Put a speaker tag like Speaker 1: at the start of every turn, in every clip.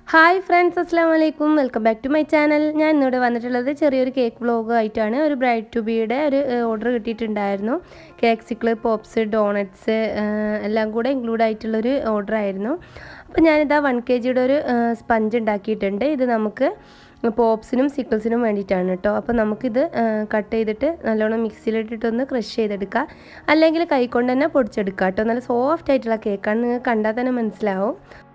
Speaker 1: hi friends അസ്സാം വലൈക്കും welcome back to my channel ഞാൻ ഇന്നിവിടെ വന്നിട്ടുള്ളത് ചെറിയൊരു കേക്ക് വ്ളോഗ് ആയിട്ടാണ് ഒരു ബ്രൈഡ് ടു ബിയുടെ ഒരു ഓർഡർ കിട്ടിയിട്ടുണ്ടായിരുന്നു കേക്ക്സിക്കിൾ പോപ്സ് ഡോണറ്റ്സ് എല്ലാം കൂടെ ഇൻക്ലൂഡ് ആയിട്ടുള്ളൊരു ഓർഡർ ആയിരുന്നു അപ്പോൾ ഞാനിതാ വൺ കെ ജിയുടെ ഒരു സ്പഞ്ച് ഉണ്ടാക്കിയിട്ടുണ്ട് ഇത് നമുക്ക് പോപ്സിനും സിക്കിൾസിനും വേണ്ടിയിട്ടാണ് കേട്ടോ അപ്പോൾ നമുക്കിത് കട്ട് ചെയ്തിട്ട് നല്ലോണം മിക്സിയിലിട്ടിട്ടൊന്ന് ക്രഷ് ചെയ്തെടുക്കുക അല്ലെങ്കിൽ കൈകൊണ്ട് തന്നെ പൊടിച്ചെടുക്കുക കേട്ടോ നല്ല സോഫ്റ്റ് ആയിട്ടുള്ള കേക്കാണ് നിങ്ങൾക്ക് കണ്ടാൽ തന്നെ മനസ്സിലാവും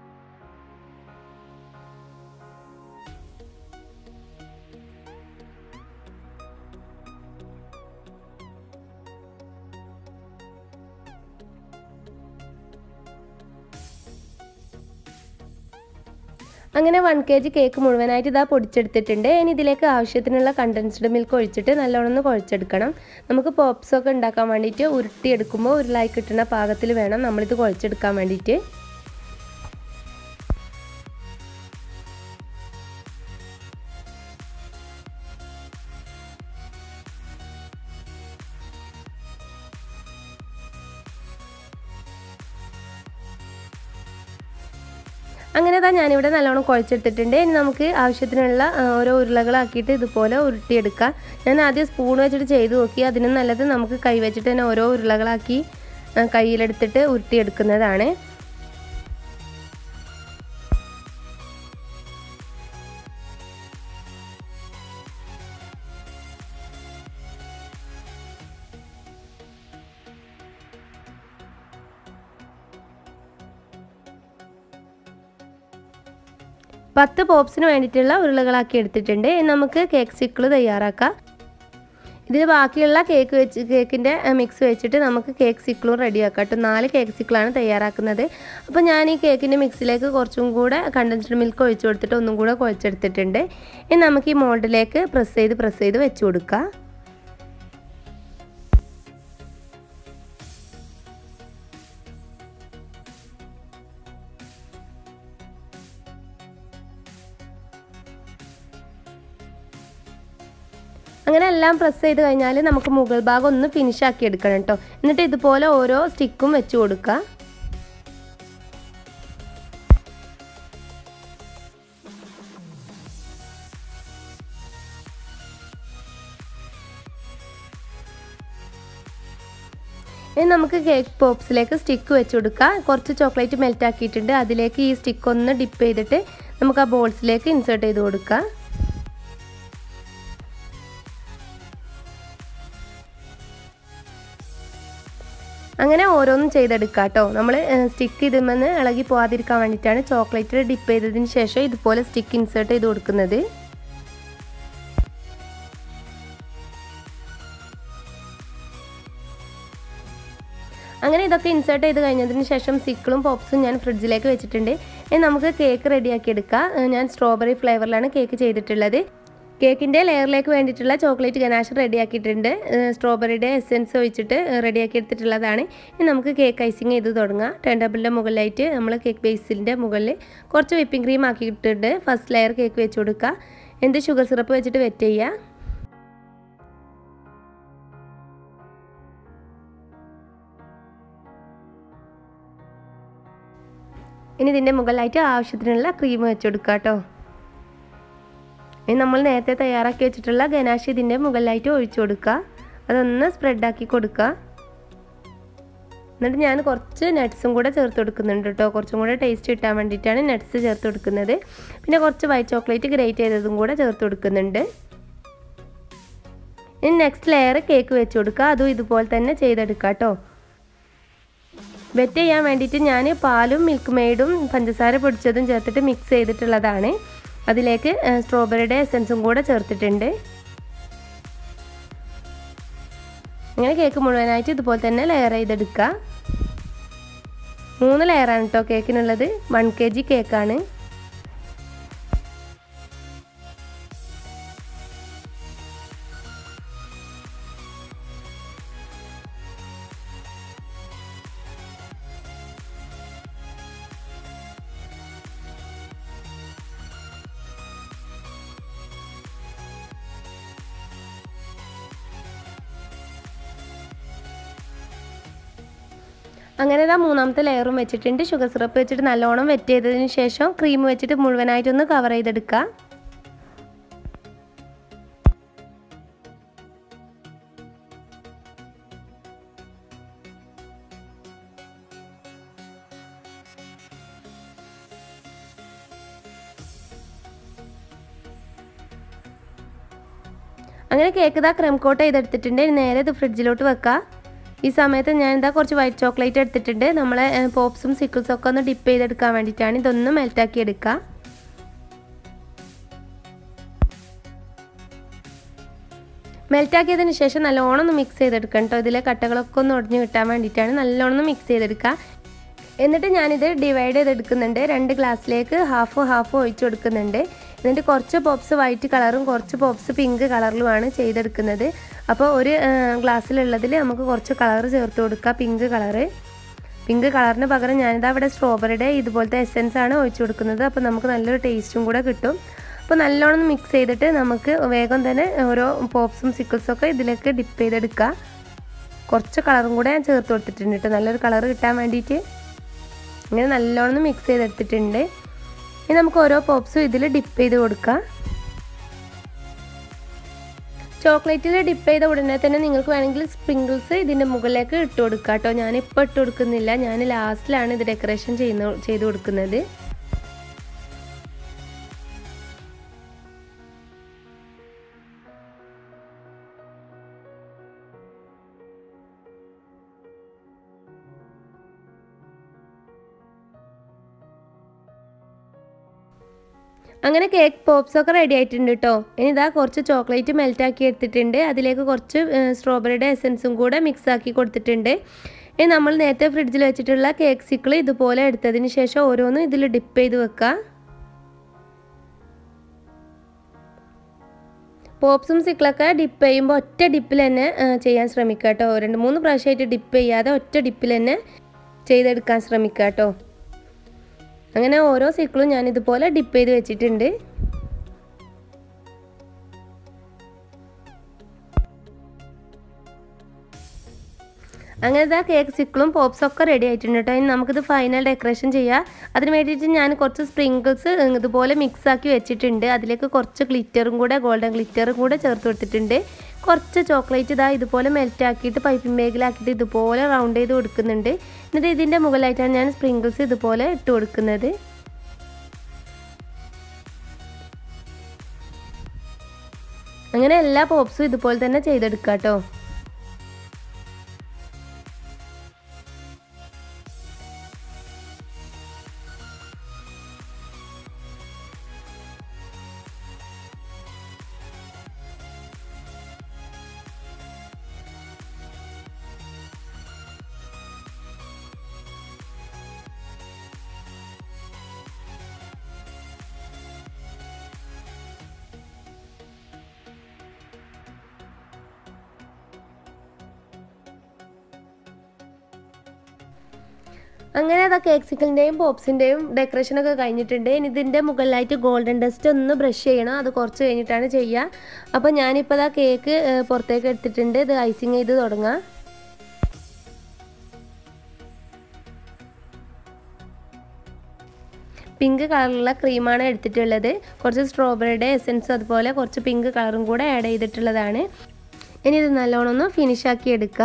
Speaker 1: അങ്ങനെ വൺ കെ ജി കേക്ക് മുഴുവനായിട്ട് ഇതാ പൊടിച്ചെടുത്തിട്ടുണ്ട് ഇനി ഇതിലേക്ക് ആവശ്യത്തിനുള്ള കണ്ടൻസ്ഡ് മിൽക്ക് ഒഴിച്ചിട്ട് നല്ലോണം ഒന്ന് കുഴച്ചെടുക്കണം നമുക്ക് പോപ്സ് ഒക്കെ ഉണ്ടാക്കാൻ വേണ്ടിയിട്ട് ഉരുട്ടിയെടുക്കുമ്പോൾ ഉരുളായി കിട്ടുന്ന പാകത്തിൽ വേണം നമ്മളിത് കുഴച്ചെടുക്കാൻ വേണ്ടിയിട്ട് അങ്ങനെ താ ഞാനിവിടെ നല്ലോണം കുഴച്ചെടുത്തിട്ടുണ്ട് ഇനി നമുക്ക് ആവശ്യത്തിനുള്ള ഓരോ ഉരുളകളാക്കിയിട്ട് ഇതുപോലെ ഉരുട്ടിയെടുക്കാം ഞാൻ ആദ്യം സ്പൂൺ വെച്ചിട്ട് ചെയ്ത് നോക്കി അതിനും നല്ലത് നമുക്ക് കൈ വെച്ചിട്ട് തന്നെ ഓരോ ഉരുളകളാക്കി കയ്യിലെടുത്തിട്ട് ഉരുട്ടിയെടുക്കുന്നതാണ് പത്ത് പോപ്സിന് വേണ്ടിയിട്ടുള്ള ഉരുളകളാക്കി എടുത്തിട്ടുണ്ട് നമുക്ക് കേക്ക് സ്റ്റിക്കിൾ തയ്യാറാക്കാം ഇതിൽ ബാക്കിയുള്ള കേക്ക് വെച്ച് കേക്കിൻ്റെ മിക്സ് വെച്ചിട്ട് നമുക്ക് കേക്ക് സിക്കിളും റെഡിയാക്കാം കേട്ടോ നാല് കേക്ക് സിക്കിളാണ് തയ്യാറാക്കുന്നത് അപ്പോൾ ഞാൻ ഈ കേക്കിൻ്റെ മിക്സിലേക്ക് കുറച്ചും കൂടെ കണ്ടൻസ്ഡ് മിൽക്ക് ഒഴിച്ചു കൊടുത്തിട്ട് ഒന്നും കൂടെ കുഴച്ചെടുത്തിട്ടുണ്ട് ഇനി നമുക്ക് ഈ മോൾഡിലേക്ക് പ്രസ് ചെയ്ത് പ്രസ് ചെയ്ത് വെച്ച് കൊടുക്കാം അങ്ങനെ എല്ലാം പ്രസ് ചെയ്ത് കഴിഞ്ഞാൽ നമുക്ക് മുകൾ ഭാഗം ഒന്ന് ഫിനിഷ് ആക്കി എടുക്കണം കേട്ടോ എന്നിട്ട് ഇതുപോലെ ഓരോ സ്റ്റിക്കും വെച്ച് കൊടുക്കുക ഇനി നമുക്ക് കേക്ക് പോപ്സിലേക്ക് സ്റ്റിക്ക് വെച്ച് കൊടുക്കാം കുറച്ച് ചോക്ലേറ്റ് മെൽറ്റ് ആക്കിയിട്ടുണ്ട് അതിലേക്ക് ഈ സ്റ്റിക്ക് ഒന്ന് ഡിപ്പ് ചെയ്തിട്ട് നമുക്ക് ആ ബോൾസിലേക്ക് ഇൻസേർട്ട് ചെയ്ത് കൊടുക്കാം അങ്ങനെ ഓരോന്നും ചെയ്തെടുക്കുക കേട്ടോ നമ്മൾ സ്റ്റിക്ക് ഇതിമെന്ന് ഇളകി പോകാതിരിക്കാൻ വേണ്ടിയിട്ടാണ് ചോക്ലേറ്റിൽ ഡിപ്പ് ചെയ്തതിന് ശേഷം ഇതുപോലെ സ്റ്റിക്ക് ഇൻസേർട്ട് ചെയ്ത് കൊടുക്കുന്നത് അങ്ങനെ ഇതൊക്കെ ഇൻസേർട്ട് ചെയ്ത് കഴിഞ്ഞതിന് ശേഷം സിക്കിളും പോപ്സും ഞാൻ ഫ്രിഡ്ജിലേക്ക് വെച്ചിട്ടുണ്ട് ഇനി നമുക്ക് കേക്ക് റെഡിയാക്കി എടുക്കാം ഞാൻ സ്ട്രോബെറി ഫ്ലേവറിലാണ് കേക്ക് ചെയ്തിട്ടുള്ളത് കേക്കിൻ്റെ ലെയറിലേക്ക് വേണ്ടിയിട്ടുള്ള ചോക്ലേറ്റ് ഗനാഷ് റെഡിയാക്കിയിട്ടുണ്ട് സ്ട്രോബെറിയുടെ എസെൻസ് ഒഴിച്ചിട്ട് റെഡിയാക്കി എടുത്തിട്ടുള്ളതാണ് ഇനി നമുക്ക് കേക്ക് ഐസിങ് ചെയ്ത് തുടങ്ങാം ടേൺ ടേബിളിൻ്റെ മുകളിലായിട്ട് നമ്മൾ കേക്ക് ബേസിൻ്റെ മുകളിൽ കുറച്ച് വിപ്പിംഗ് ക്രീം ആക്കിയിട്ടുണ്ട് ഫസ്റ്റ് ലെയർ കേക്ക് വെച്ച് കൊടുക്കുക എന്ത് ഷുഗർ സിറപ്പ് വെച്ചിട്ട് വെറ്റ് ചെയ്യുക ഇനി ഇതിൻ്റെ മുകളിലായിട്ട് ആവശ്യത്തിനുള്ള ക്രീം വെച്ച് കൊടുക്കുക കേട്ടോ ഇനി നമ്മൾ നേരത്തെ തയ്യാറാക്കി വെച്ചിട്ടുള്ള ഗനാഷ് ഇതിൻ്റെ മുകളിലായിട്ട് ഒഴിച്ചു കൊടുക്കുക അതൊന്ന് സ്പ്രെഡാക്കി കൊടുക്കുക എന്നിട്ട് ഞാൻ കുറച്ച് നട്ട്സും കൂടെ ചേർത്ത് കൊടുക്കുന്നുണ്ട് കേട്ടോ കുറച്ചും കൂടെ ടേസ്റ്റ് കിട്ടാൻ വേണ്ടിയിട്ടാണ് നട്ട്സ് ചേർത്ത് കൊടുക്കുന്നത് പിന്നെ കുറച്ച് വൈറ്റ് ചോക്ലേറ്റ് ഗ്രേറ്റ് ചെയ്തതും കൂടെ ചേർത്ത് കൊടുക്കുന്നുണ്ട് ഇനി നെക്സ്റ്റ് ലെയർ കേക്ക് വെച്ച് കൊടുക്കുക അതും ഇതുപോലെ തന്നെ ചെയ്തെടുക്കുക കേട്ടോ വെറ്റ് ചെയ്യാൻ വേണ്ടിയിട്ട് ഞാൻ പാലും മിൽക്ക് മെയ്ഡും പഞ്ചസാര പൊടിച്ചതും ചേർത്തിട്ട് മിക്സ് ചെയ്തിട്ടുള്ളതാണ് അതിലേക്ക് സ്ട്രോബെറിയുടെ എസൻസും കൂടെ ചേർത്തിട്ടുണ്ട് അങ്ങനെ കേക്ക് മുഴുവനായിട്ട് ഇതുപോലെ തന്നെ ലെയർ ചെയ്തെടുക്കുക മൂന്ന് ലെയറാണ് കേട്ടോ കേക്കിനുള്ളത് വൺ കെ ജി കേക്കാണ് അങ്ങനെ ഇതാ മൂന്നാമത്തെ ലെയറും വെച്ചിട്ടുണ്ട് ഷുഗർ സിറപ്പ് വെച്ചിട്ട് നല്ലോണം വെറ്റ് ചെയ്തതിന് ശേഷം ക്രീം വെച്ചിട്ട് മുഴുവനായിട്ടൊന്ന് കവർ ചെയ്തെടുക്കുക അങ്ങനെ കേക്ക് ഇതാ ക്രീം കോട്ട് ചെയ്തെടുത്തിട്ടുണ്ട് ഇനി നേരെ ഇത് ഫ്രിഡ്ജിലോട്ട് വെക്കുക ഈ സമയത്ത് ഞാൻ ഇതാ കുറച്ച് വൈറ്റ് ചോക്ലേറ്റ് എടുത്തിട്ടുണ്ട് നമ്മളെ പോപ്സും സിക്കിൾസും ഒക്കെ ഒന്ന് ഡിപ്പ് ചെയ്തെടുക്കാൻ വേണ്ടിയിട്ടാണ് ഇതൊന്ന് മെൽറ്റാക്കി എടുക്കുക മെൽറ്റാക്കിയതിന് ശേഷം നല്ലോണം ഒന്ന് മിക്സ് ചെയ്തെടുക്കണം കേട്ടോ ഇതിലെ കട്ടകളൊക്കെ ഒന്ന് ഒടിഞ്ഞ് കിട്ടാൻ വേണ്ടിയിട്ടാണ് നല്ലോണം ഒന്ന് മിക്സ് ചെയ്തെടുക്കുക എന്നിട്ട് ഞാനിത് ഡിവൈഡ് ചെയ്തെടുക്കുന്നുണ്ട് രണ്ട് ഗ്ലാസ്സിലേക്ക് ഹാഫ് ഹാഫ് ഒഴിച്ചു കൊടുക്കുന്നുണ്ട് എന്നിട്ട് കുറച്ച് പോപ്സ് വൈറ്റ് കളറും കുറച്ച് പോപ്സ് പിങ്ക് കളറിലുമാണ് ചെയ്തെടുക്കുന്നത് അപ്പോൾ ഒരു ഗ്ലാസ്സിലുള്ളതിൽ നമുക്ക് കുറച്ച് കളർ ചേർത്ത് കൊടുക്കുക പിങ്ക് കളറ് പിങ്ക് കളറിന് പകരം ഞാനിത് അവിടെ സ്ട്രോബെറിയുടെ ഇതുപോലത്തെ എസെൻസ് ആണ് ഒഴിച്ചു കൊടുക്കുന്നത് അപ്പോൾ നമുക്ക് നല്ലൊരു ടേസ്റ്റും കൂടെ കിട്ടും അപ്പോൾ നല്ലോണം മിക്സ് ചെയ്തിട്ട് നമുക്ക് വേഗം തന്നെ ഓരോ പോപ്സും സിക്കിൾസും ഒക്കെ ഇതിലേക്ക് ഡിപ്പ് ചെയ്തെടുക്കുക കുറച്ച് കളറും കൂടെ ഞാൻ ചേർത്ത് കൊടുത്തിട്ടുണ്ട് കേട്ടോ നല്ലൊരു കളർ കിട്ടാൻ വേണ്ടിയിട്ട് ഇങ്ങനെ നല്ലോണം മിക്സ് ചെയ്തെടുത്തിട്ടുണ്ട് ഇനി നമുക്ക് ഓരോ പോപ്സും ഇതിൽ ഡിപ്പ് ചെയ്ത് കൊടുക്കാം ചോക്ലേറ്റിൽ ഡിപ്പ് ചെയ്ത ഉടനെ തന്നെ നിങ്ങൾക്ക് വേണമെങ്കിൽ സ്പ്രിങ്കിൾസ് ഇതിൻ്റെ മുകളിലേക്ക് ഇട്ട് കൊടുക്കുക കേട്ടോ ഞാനിപ്പോൾ ഇട്ട് കൊടുക്കുന്നില്ല ഞാൻ ലാസ്റ്റിലാണ് ഇത് ഡെക്കറേഷൻ ചെയ്യുന്ന ചെയ്ത് കൊടുക്കുന്നത് അങ്ങനെ കേക്ക് പോപ്സ് ഒക്കെ റെഡി ആയിട്ടുണ്ട് കേട്ടോ ഇനി ഇതാ കുറച്ച് ചോക്ലേറ്റ് മെൽറ്റ് ആക്കി എടുത്തിട്ടുണ്ട് അതിലേക്ക് കുറച്ച് സ്ട്രോബെറിയുടെ എസൻസും കൂടെ മിക്സ് ആക്കി കൊടുത്തിട്ടുണ്ട് ഇനി നമ്മൾ നേരത്തെ ഫ്രിഡ്ജിൽ വെച്ചിട്ടുള്ള കേക്ക് സിക്കിൾ ഇതുപോലെ എടുത്തതിന് ശേഷം ഓരോന്നും ഇതിൽ ഡിപ്പ് ചെയ്ത് വെക്കുക പോപ്സും സിക്കിളൊക്കെ ഡിപ്പ് ചെയ്യുമ്പോൾ ഒറ്റ ഡിപ്പിൽ തന്നെ ചെയ്യാൻ ശ്രമിക്കുക കേട്ടോ രണ്ട് മൂന്ന് പ്രാവശ്യമായിട്ട് ഡിപ്പ് ചെയ്യാതെ ഒറ്റ ഡിപ്പിൽ തന്നെ ചെയ്തെടുക്കാൻ ശ്രമിക്കുക കേട്ടോ അങ്ങനെ ഓരോ സിക്കിളും ഞാൻ ഇതുപോലെ ഡിപ്പ് ചെയ്ത് വെച്ചിട്ടുണ്ട് അങ്ങനെ ഇതാ കേക്ക് സിക്കിളും പോപ്സും ഒക്കെ റെഡി ആയിട്ടുണ്ട് കേട്ടോ ഇനി നമുക്കിത് ഫൈനൽ ഡെക്കറേഷൻ ചെയ്യാം അതിന് വേണ്ടിയിട്ട് ഞാൻ കുറച്ച് സ്പ്രിങ്കിൾസ് ഇതുപോലെ മിക്സ് ആക്കി വെച്ചിട്ടുണ്ട് അതിലേക്ക് കുറച്ച് ഗ്ലിറ്ററും കൂടെ ഗോൾഡൻ ഗ്ലിറ്ററും കൂടെ ചേർത്ത് കൊടുത്തിട്ടുണ്ട് കുറച്ച് ചോക്ലേറ്റ് ഇതാ ഇതുപോലെ മെൽറ്റ് ആക്കിയിട്ട് പൈപ്പിംഗ് ബാഗിലാക്കിയിട്ട് ഇതുപോലെ റൗണ്ട് ചെയ്ത് കൊടുക്കുന്നുണ്ട് എന്നിട്ട് ഇതിൻ്റെ മുകളിലായിട്ടാണ് ഞാൻ സ്പ്രിങ്കിൾസ് ഇതുപോലെ ഇട്ട് കൊടുക്കുന്നത് അങ്ങനെ എല്ലാ പോപ്സും ഇതുപോലെ തന്നെ ചെയ്തെടുക്കാം കേട്ടോ അങ്ങനെ അതാ കേക്ക് സിക്കിളിൻ്റെയും പോപ്സിൻ്റെയും ഡെക്കറേഷനൊക്കെ കഴിഞ്ഞിട്ടുണ്ട് ഇനി ഇതിൻ്റെ മുകളിലായിട്ട് ഗോൾഡൻ ഡസ്റ്റ് ഒന്ന് ബ്രഷ് ചെയ്യണം അത് കുറച്ച് കഴിഞ്ഞിട്ടാണ് ചെയ്യുക അപ്പോൾ ഞാനിപ്പോൾ അതാ കേക്ക് പുറത്തേക്ക് എടുത്തിട്ടുണ്ട് ഇത് ഐസിങ് ചെയ്ത് തുടങ്ങാം പിങ്ക് കളറുള്ള ക്രീമാണ് എടുത്തിട്ടുള്ളത് കുറച്ച് സ്ട്രോബെറിയുടെ എസൻസും അതുപോലെ കുറച്ച് പിങ്ക് കളറും കൂടെ ആഡ് ചെയ്തിട്ടുള്ളതാണ് ഇനി ഇത് നല്ലോണം ഒന്ന് ഫിനിഷ് ആക്കി എടുക്കുക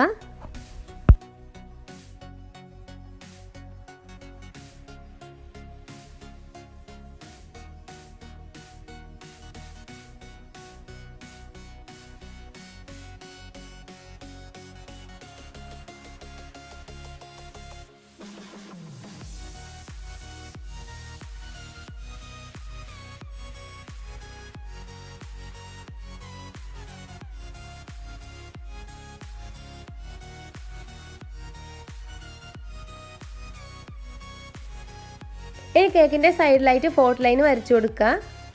Speaker 1: ഇനി കേക്കിൻ്റെ സൈഡിലായിട്ട് ഫോർട്ട് ലൈൻ വരച്ചു കൊടുക്കുക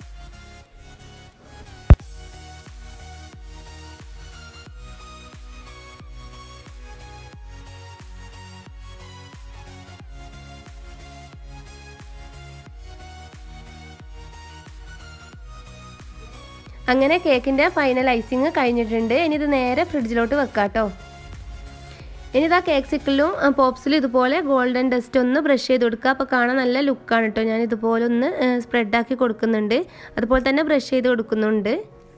Speaker 1: അങ്ങനെ കേക്കിൻ്റെ ഫൈനൽ ഐസിങ് കഴിഞ്ഞിട്ടുണ്ട് ഇനി ഇത് നേരെ ഫ്രിഡ്ജിലോട്ട് വെക്കാം കേട്ടോ ഇനി ഇതാ കേക്ക് സിക്കിലും പോപ്സിലും ഇതുപോലെ ഗോൾഡൻ ഡസ്റ്റ് ഒന്ന് ബ്രഷ് ചെയ്ത് കൊടുക്കുക അപ്പോൾ കാണാൻ നല്ല ലുക്കാണ് കേട്ടോ ഞാൻ ഇതുപോലെ ഒന്ന് സ്പ്രെഡാക്കി കൊടുക്കുന്നുണ്ട് അതുപോലെ തന്നെ ബ്രഷ് ചെയ്ത് കൊടുക്കുന്നുണ്ട്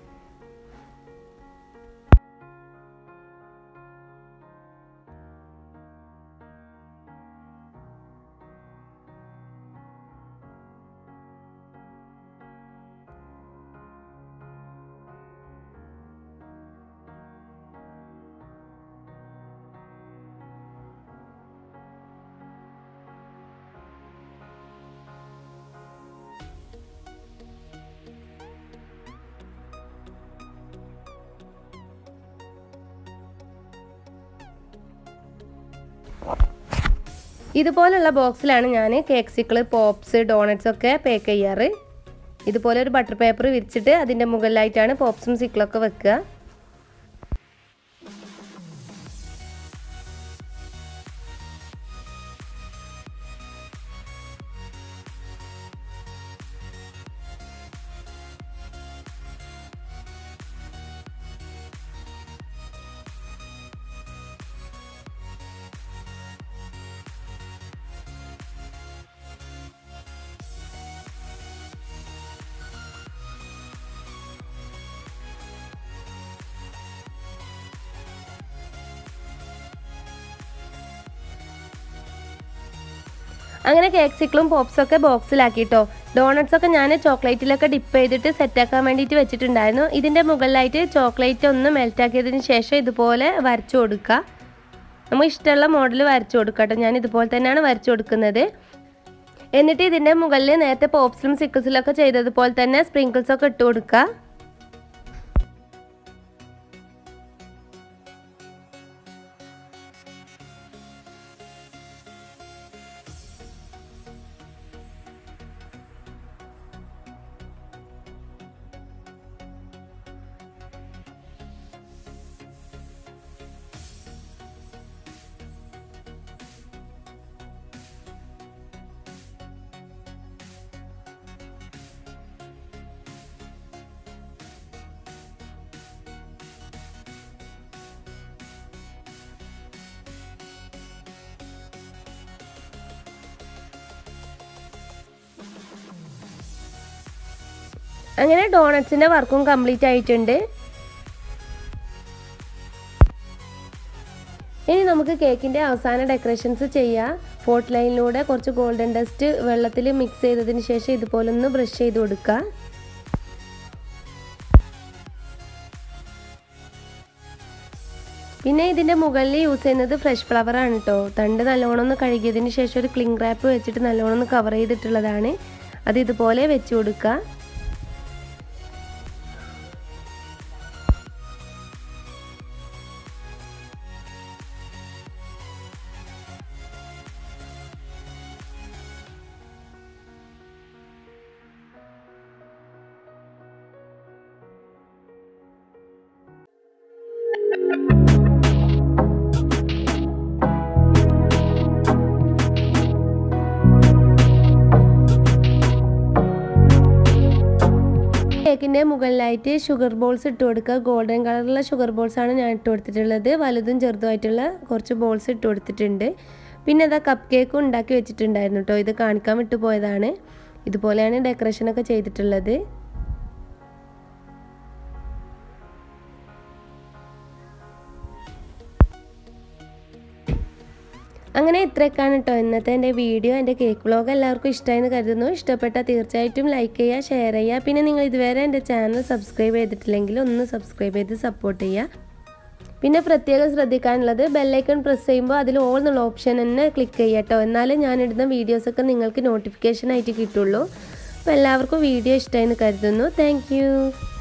Speaker 1: ഇതുപോലുള്ള ബോക്സിലാണ് ഞാൻ കേക്ക് സിക്കിൾ പോപ്സ് ഡോണറ്റ്സ് ഒക്കെ പാക്ക് ചെയ്യാറ് ഇതുപോലെ ഒരു ബട്ടർ പേപ്പർ വിരിച്ചിട്ട് അതിൻ്റെ മുകളിലായിട്ടാണ് പോപ്സും സിക്കിളൊക്കെ വെക്കുക അങ്ങനെ കേക്ക് സിക്കിളും പോപ്സൊക്കെ ബോക്സിലാക്കിട്ടോ ഡോണറ്റ്സ് ഒക്കെ ഞാൻ ചോക്ലേറ്റിലൊക്കെ ഡിപ്പ് ചെയ്തിട്ട് സെറ്റാക്കാൻ വേണ്ടിയിട്ട് വെച്ചിട്ടുണ്ടായിരുന്നു ഇതിൻ്റെ മുകളിലായിട്ട് ചോക്ലേറ്റ് ഒന്ന് മെൽറ്റാക്കിയതിന് ശേഷം ഇതുപോലെ വരച്ചു കൊടുക്കുക നമുക്ക് ഇഷ്ടമുള്ള മോഡൽ വരച്ചു കൊടുക്കുക കേട്ടോ ഞാൻ ഇതുപോലെ തന്നെയാണ് വരച്ചു കൊടുക്കുന്നത് എന്നിട്ട് ഇതിൻ്റെ മുകളിൽ നേരത്തെ പോപ്സിലും സിക്കിൾസിലും ഒക്കെ ചെയ്തതുപോലെ തന്നെ സ്പ്രിങ്കിൾസ് ഒക്കെ ഇട്ട് കൊടുക്കുക അങ്ങനെ ഡോണറ്റ്സിൻ്റെ വർക്കും കംപ്ലീറ്റ് ആയിട്ടുണ്ട് ഇനി നമുക്ക് കേക്കിൻ്റെ അവസാന ഡെക്കറേഷൻസ് ചെയ്യാം ഫോർട്ട് ലൈനിലൂടെ കുറച്ച് ഗോൾഡൻ ഡസ്റ്റ് വെള്ളത്തിൽ മിക്സ് ചെയ്തതിന് ശേഷം ഇതുപോലെ ഒന്ന് ബ്രഷ് ചെയ്ത് കൊടുക്കുക പിന്നെ ഇതിൻ്റെ മുകളിൽ യൂസ് ചെയ്യുന്നത് ഫ്രഷ് ഫ്ലവർ ആണ് കേട്ടോ തണ്ട് നല്ലോണം ഒന്ന് കഴുകിയതിന് ശേഷം ഒരു ക്ലിങ് റാപ്പ് വെച്ചിട്ട് നല്ലോണം ഒന്ന് കവർ ചെയ്തിട്ടുള്ളതാണ് അത് ഇതുപോലെ വെച്ച് കൊടുക്കുക കേക്കിൻ്റെ മുകളിലായിട്ട് ഷുഗർ ബോൾസ് ഇട്ട് കൊടുക്കുക ഗോൾഡൻ കളറുള്ള ഷുഗർ ബോൾസ് ആണ് ഞാൻ ഇട്ട് കൊടുത്തിട്ടുള്ളത് വലുതും ചെറുതുമായിട്ടുള്ള കുറച്ച് ബോൾസ് ഇട്ട് കൊടുത്തിട്ടുണ്ട് പിന്നെ അതാ കപ്പ് കേക്കും ഉണ്ടാക്കി വെച്ചിട്ടുണ്ടായിരുന്നു കേട്ടോ ഇത് കാണിക്കാൻ വിട്ടു പോയതാണ് ഇതുപോലെയാണ് ഡെക്കറേഷനൊക്കെ ചെയ്തിട്ടുള്ളത് അങ്ങനെ ഇത്രയൊക്കെയാണ് കേട്ടോ ഇന്നത്തെ എൻ്റെ വീഡിയോ എൻ്റെ കേക്ക് വ്ളോഗ് എല്ലാവർക്കും ഇഷ്ടമായെന്ന് കരുതുന്നു ഇഷ്ടപ്പെട്ടാൽ തീർച്ചയായിട്ടും ലൈക്ക് ചെയ്യുക ഷെയർ ചെയ്യുക പിന്നെ നിങ്ങൾ ഇതുവരെ എൻ്റെ ചാനൽ സബ്സ്ക്രൈബ് ചെയ്തിട്ടില്ലെങ്കിൽ ഒന്ന് സബ്സ്ക്രൈബ് ചെയ്ത് സപ്പോർട്ട് ചെയ്യുക പിന്നെ പ്രത്യേകം ശ്രദ്ധിക്കാനുള്ളത് ബെല്ലൈക്കൺ പ്രസ് ചെയ്യുമ്പോൾ അതിൽ ഓൾ എന്നുള്ള ഓപ്ഷൻ തന്നെ ക്ലിക്ക് ചെയ്യുക കേട്ടോ എന്നാലേ ഞാനിടുന്ന വീഡിയോസൊക്കെ നിങ്ങൾക്ക് നോട്ടിഫിക്കേഷൻ ആയിട്ട് കിട്ടുള്ളൂ അപ്പോൾ എല്ലാവർക്കും വീഡിയോ ഇഷ്ടമായെന്ന് കരുതുന്നു താങ്ക്